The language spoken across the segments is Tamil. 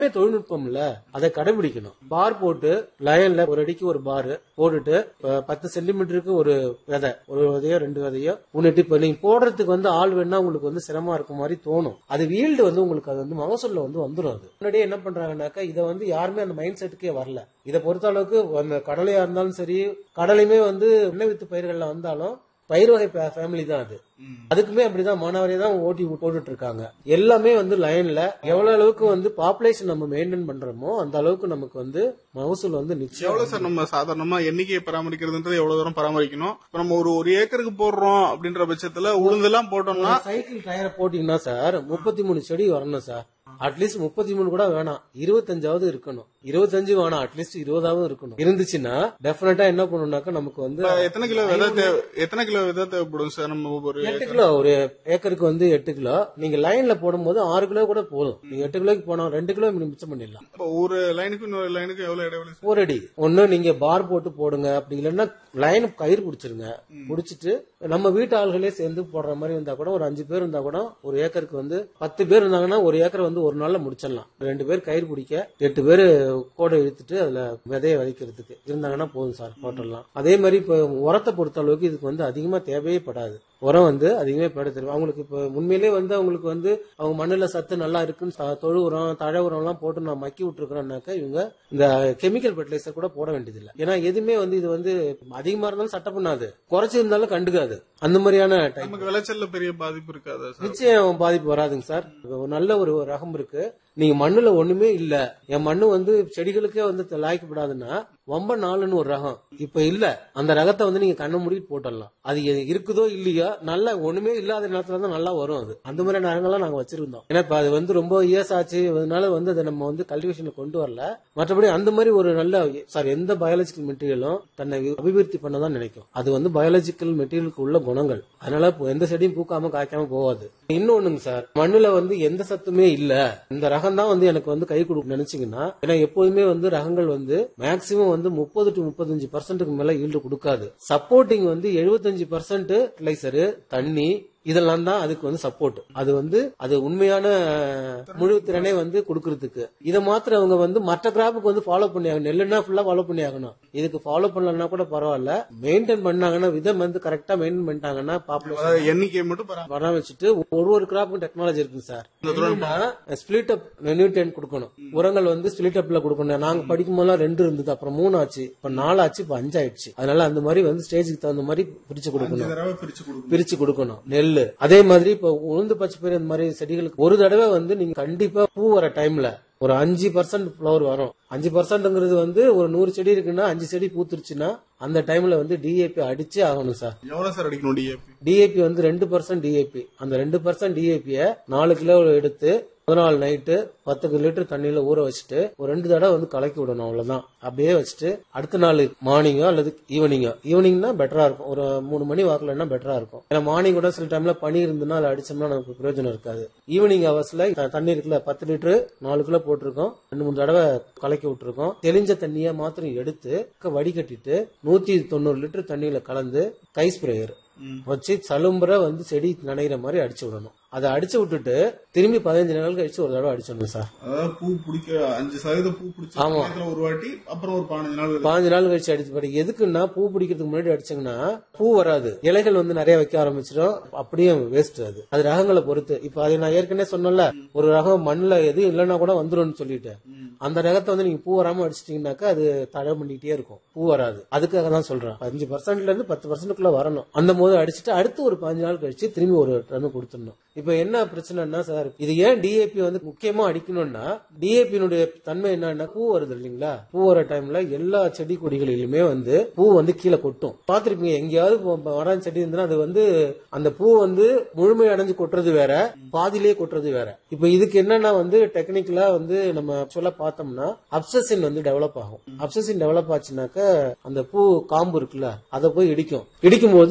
தொழில்நுட்பம் இல்ல அதை கடைபிடிக்கணும் பார் போட்டு லயன்ல ஒரு அடிக்கு ஒரு பார் போட்டுட்டு அஹ், பத்து சென்டிமீட்டருக்கு ஒரு விதை ஒரு விதையோ ரெண்டு விதையோ முன்னிட்டு இப்ப நீங்க போடுறதுக்கு வந்து ஆள் வேணா உங்களுக்கு வந்து சிரமமா இருக்க மாதிரி தோணும் அது வீல்டு வந்து உங்களுக்கு அது வந்து மகசூல்ல வந்து வந்துடும் அது முன்னாடியே என்ன பண்றாங்கன்னாக்கா இதை வந்து யாருமே அந்த மைண்ட் செட்டுக்கே வரல இதை பொறுத்த அளவுக்கு அந்த கடலையா இருந்தாலும் சரி கடலையுமே வந்து எண்ணெய் வித்து பயிர்கள்ல வந்தாலும் பயிர் வகை ஃபேமிலி தான் அது அதுக்குமே அப்படிதான் மாணவரே தான் ஓட்டி போட்டுட்டு இருக்காங்க எல்லாமே வந்து லைன்ல எவ்வளவு அளவுக்கு வந்து பாப்புலேஷன் நம்ம மெயின்டைன் பண்றோமோ அந்த அளவுக்கு நமக்கு வந்து மகசூல் வந்து நிச்சயம் எவ்வளவு சார் நம்ம சாதாரணமா எண்ணிக்கையை பராமரிக்கிறதுன்றது எவ்வளவு தூரம் பராமரிக்கணும் இப்ப நம்ம ஒரு ஒரு ஏக்கருக்கு போடுறோம் அப்படின்ற பட்சத்துல உளுந்தெல்லாம் போட்டோம்னா சைக்கிள் டயரை போட்டீங்கன்னா சார் முப்பத்தி மூணு செடி வரணும் சார் அட்லீஸ்ட் முப்பத்தி மூணு கூட வேணாம் இருபத்தஞ்சாவது இருக்கணும் இருபத்தஞ்சு வேணாம் அட்லீஸ்ட் இருபதாவது இருக்கணும் இருந்துச்சுன்னா டெஃபினட்டா என்ன பண்ணணும்னாக்கா நமக்கு வந்து இப்ப எத்தனை கிலோ விதை தேவை எத்தனை கிலோ விதை தேவைப்படும் சார் நம்ம ஒரு எட்டு கிலோ ஒரு ஏக்கருக்கு வந்து எட்டு கிலோ நீங்க லைன்ல போடும்போது ஆறு கிலோ கூட போதும் நீங்க எட்டு கிலோக்கு போனா ரெண்டு கிலோ மிச்சம் பண்ணிடலாம் இப்ப ஒரு லைனுக்கு இன்னொரு லைனுக்கு எவ்வளவு இடைவெளி சார்? ஒரு அடி ஒண்ணு நீங்க பார் போட்டு போடுங்க அப்படி இல்லைன்னா லைன் கயிறு பிடிச்சிருங்க பிடிச்சிட்டு நம்ம வீட்டு ஆள்களே சேர்ந்து போடுற மாதிரி இருந்தா கூட ஒரு அஞ்சு பேர் இருந்தா கூட ஒரு ஏக்கருக்கு வந்து பத்து பேர் இருந்தாங்கன்னா ஒரு ஏக்கர் வந்து ஒரு நாள்ல முடிச்சிடலாம் ரெண்டு பேர் கயிறு பிடிக்க எட்டு பேர் கோடை இழுத்துட்டு அதுல விதைய விதைக்கிறதுக்கு இருந்தாங்கன்னா போதும் சார் போட்டுடலாம் அதே மாதிரி இப்ப உரத்தை பொறுத்த அளவுக்கு இதுக்கு வந்து அதிகமா தேவையே படாது உரம் வந்து அதிகமே பட தெரியும் அவங்களுக்கு இப்ப உண்மையிலேயே வந்து அவங்களுக்கு வந்து அவங்க மண்ணுல சத்து நல்லா இருக்குன்னு ச- தொழு உரம் தழை உரம் எல்லாம் போட்டு நான் மக்கி விட்டுருக்கோம்னாக்கா இவங்க இந்த கெமிக்கல் ஃபர்டிலைசர் கூட போட வேண்டியதில்லை ஏன்னா எதுவுமே வந்து இது வந்து அதிகமா இருந்தாலும் சட்டை பண்ணாது குறைச்சிருந்தாலும் கண்டுக்காது அந்த மாதிரியான டைப் நமக்கு விளைச்சல்ல பெரிய பாதிப்பு இருக்காதா சார் நிச்சயம் பாதிப்பு வராதுங்க சார் ஒரு நல்ல ஒரு ரகம் இருக்கு நீங்க மண்ணுல ஒண்ணுமே இல்ல என் மண்ணு வந்து செடிகளுக்கே வந்து லாய்க்கப்படாதுன்னா வம்ப நாலுன்னு ஒரு ரகம் இப்ப இல்ல அந்த ரகத்தை வந்து நீங்க கண்ணை மூடிட்டு போட்டுடலாம் அது எ- இருக்குதோ இல்லையோ நல்ல ஒண்ணுமே இல்லாத நேரத்துல தான் நல்லா வரும் அது அந்த மாதிரி ரகங்கள்லாம் நாங்க வச்சிருந்தோம் ஏன்னா இப்ப அது வந்து ரொம்ப இயர்ஸ் ஆச்சு அதனால வந்து அதை நம்ம வந்து கல்டிவேஷன்ல கொண்டு வரல மற்றபடி அந்த மாதிரி ஒரு நல்ல சார் எந்த பயாலஜிக்கல் மெட்டீரியலும் தன்னை அபிவிருத்தி பண்ணதான் நினைக்கும் அது வந்து பயாலஜிக்கல் மெட்டீரியலுக்கு உள்ள குணங்கள் அதனால இப்போ எந்த செடியும் பூக்காம காய்க்காம போகாது இன்னொன்னுங்க சார் மண்ணுல வந்து எந்த சத்துமே இல்ல இந்த ரகம் தான் வந்து எனக்கு வந்து கை கொடுக்கும் நினைச்சீங்கன்னா ஏன்னா எப்போதுமே வந்து ரகங்கள் வந்து மேக்சிமம் வந்து முப்பது டு முப்பத்தஞ்சு பர்சன்ட்டுக்கு மேல ஈல்டு கொடுக்காது சப்போர்ட்டிங் வந்து எழுபத்தஞ்சு பர்சன்ட் ஃபர்டிலைசரு தண்ணி இதெல்லாம் தான் அதுக்கு வந்து சப்போர்ட் அது வந்து அது உண்மையான முழு திறனை வந்து கொடுக்கறதுக்கு இதை மாத்திரம் அவங்க வந்து மற்ற கிராப்புக்கு வந்து ஃபாலோ பண்ணி ஆகணும் நெல்லுன்னா ஃபுல்லா ஃபாலோ பண்ணி ஆகணும் இதுக்கு ஃபாலோ பண்ணலன்னா கூட பரவாயில்ல மெயின்டைன் பண்ணாங்கன்னா விதம் வந்து கரெக்டா மெயின்டைன் பண்ணிட்டாங்கன்னா பாப்புலேஷன் அதாவது எண்ணிக்கையை மட்டும் பராமரி பராமரிச்சுட்டு ஒரு ஒரு கிராப்புக்கும் டெக்னாலஜி இருக்குங்க சார் ஸ்பிளிட் அப் நியூட்ரியன் கொடுக்கணும் உரங்கள் வந்து ஸ்பிளிட் அப்ல கொடுக்கணும் நாங்க படிக்கும் போதெல்லாம் ரெண்டு இருந்தது அப்புறம் மூணு ஆச்சு இப்ப நாலு ஆச்சு இப்ப அஞ்சு ஆயிடுச்சு அதனால அந்த மாதிரி வந்து ஸ்டேஜுக்கு தகுந்த மாதிரி பிரிச்சு கொடுக்கணும் தடவை பிரிச்சு கொடுக்கணும் பிரிச்சு கொடுக்கணும் நெல்லு அதே மாதிரி இப்ப உளுந்து பச்சை பயிர் இந்த மாதிரி செடிகளுக்கு ஒரு தடவை வந்து நீங்க கண்டிப்பா பூ வர டைம்ல ஒரு அஞ்சு பர்சன்ட் ஃபிளவர் வரும் அஞ்சு பர்சன்ட்ங்கிறது வந்து ஒரு நூறு செடி இருக்குன்னா அஞ்சு செடி பூத்துருச்சுன்னா அந்த டைம்ல வந்து டிஏபி அடிச்சே ஆகணும் சார் எவ்வளவு சார் அடிக்கணும் டிஏபி டிஏபி வந்து ரெண்டு பர்சன்ட் டிஏபி அந்த ரெண்டு பர்சன்ட் டிஏபிய நாலு கிலோ எடுத்து முதல் நாள் நைட்டு பத்து லிட்டர் தண்ணியில ஊற வச்சுட்டு ஒரு ரெண்டு தடவை வந்து கலக்கி விடணும் அவ்வளவுதான் அப்படியே வச்சுட்டு அடுத்த நாள் மார்னிங்கோ அல்லது ஈவினிங்கோ ஈவினிங்னா பெட்டரா இருக்கும் ஒரு மூணு மணி வாக்குலன்னா பெட்டரா இருக்கும் ஏன்னா மார்னிங் கூட சில டைம்ல பனி இருந்ததுன்னா அதை அடிச்சோம்னா நமக்கு பிரயோஜனம் இருக்காது ஈவினிங் ஹவர்ஸ்ல தண்ணி இருக்குல்ல பத்து லிட்டரு நாலு கிலோ போட்டிருக்கோம் ரெண்டு மூணு தடவை கலக்கி விட்டுருக்கோம் தெளிஞ்ச தண்ணியை மாத்திரம் எடுத்து வடிகட்டிட்டு நூத்தி தொண்ணூறு லிட்டர் தண்ணியில கலந்து கை ஸ்ப்ரேயர் வச்சு சலும்புற வந்து செடி நனைகிற மாதிரி அடிச்சு விடணும் அதை அடிச்சு விட்டுட்டு திரும்பி பதினஞ்சு நாள் கழிச்சு ஒரு தடவை அடிச்சிடணும் சார் அதாவது பூ பிடிக்க அஞ்சு சதவீதம் பூ பிடிச்ச ஆமா. சமயத்துல ஒரு வாட்டி அப்புறம் ஒரு பதினஞ்சு நாள் கழிச்சு. பாஞ்சு நாள் கழிச்சு அடிச்சு பாரு எதுக்குன்னா பூ பிடிக்கிறதுக்கு முன்னாடி அடிச்சீங்கன்னா பூ வராது இலைகள் வந்து நிறைய வைக்க ஆரம்பிச்சிடும் அப்படியே வேஸ்ட் அது அது ரகங்களை பொறுத்து இப்ப அதை நான் ஏற்கனவே சொன்னல ஒரு ரகம் மண்ணுல எது இல்லைன்னா கூட வந்துரும்னு சொல்லிட்டு அந்த ரகத்தை வந்து நீங்க பூ வராம அடிச்சிட்டீங்கன்னாக்கா அது தடை பண்ணிக்கிட்டே இருக்கும் பூ வராது அதுக்காக தான் சொல்றேன் அஞ்சு பர்சன்ட்ல இருந்து பத்து பர்சன்ட்டுக்குள்ள வரணும் அந்த போது அடிச்சுட்டு அடுத்து ஒரு பாஞ்சு நாள் கழிச்சு திரும்பி ஒரு டன் கொடுத்துடணும் இப்ப என்ன பிரச்சனைன்னா சார் இது ஏன் டிஏபி வந்து முக்கியமா அடிக்கணும்னா டிஏபியினுடைய தன்மை என்னன்னா பூ வருது இல்லைங்களா பூ வர டைம்ல எல்லா செடி கொடிகளிலுமே வந்து பூ வந்து கீழே கொட்டும் பாத்திருப்பீங்க எங்கேயாவது இப்போ மரம் செடி இருந்ததுன்னா அது வந்து அந்த பூ வந்து முழுமை அடைஞ்சு கொட்டுறது வேற பாதியிலே கொட்டுறது வேற இப்ப இதுக்கு என்னன்னா வந்து டெக்னிக்கலா வந்து நம்ம ஆக்சுவலா பார்த்தோம்னா அப்சசின் வந்து டெவலப் ஆகும் அப்சசின் டெவலப் ஆச்சுனாக்க அந்த பூ காம்பு இருக்குல்ல அதை போய் இடிக்கும் இடிக்கும் போது அந்த பூ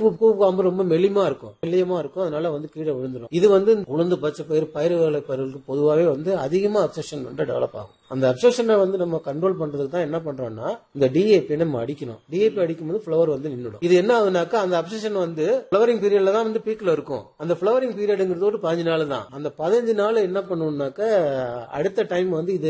பூ காம்பு ரொம்ப மெலிமா இருக்கும் மெல்லியமா இருக்கும் அதனால வந்து கீழே விழுந்துடும் இது வந்து உளுந்து பச்சை பயிர் பயிர் வேலை பயிர்களுக்கு பொதுவாகவே வந்து அதிகமா அப்சஷன் வந்து டெவலப் ஆகும் அந்த அப்சஷனை வந்து நம்ம கண்ட்ரோல் பண்றதுக்கு தான் என்ன பண்றோம்னா இந்த டிஏபி நம்ம அடிக்கணும் டிஏபி அடிக்கும்போது ஃபிளவர் வந்து நின்றுடும் இது என்ன ஆகுனாக்கா அந்த அப்சஷன் வந்து ஃபிளவரிங் பீரியட்ல தான் வந்து பீக்ல இருக்கும் அந்த ஃபிளவரிங் பீரியடுங்கிறது ஒரு பதினஞ்சு நாள் தான் அந்த பதினஞ்சு நாள் என்ன பண்ணுவோம்னாக்க அடுத்த டைம் வந்து இது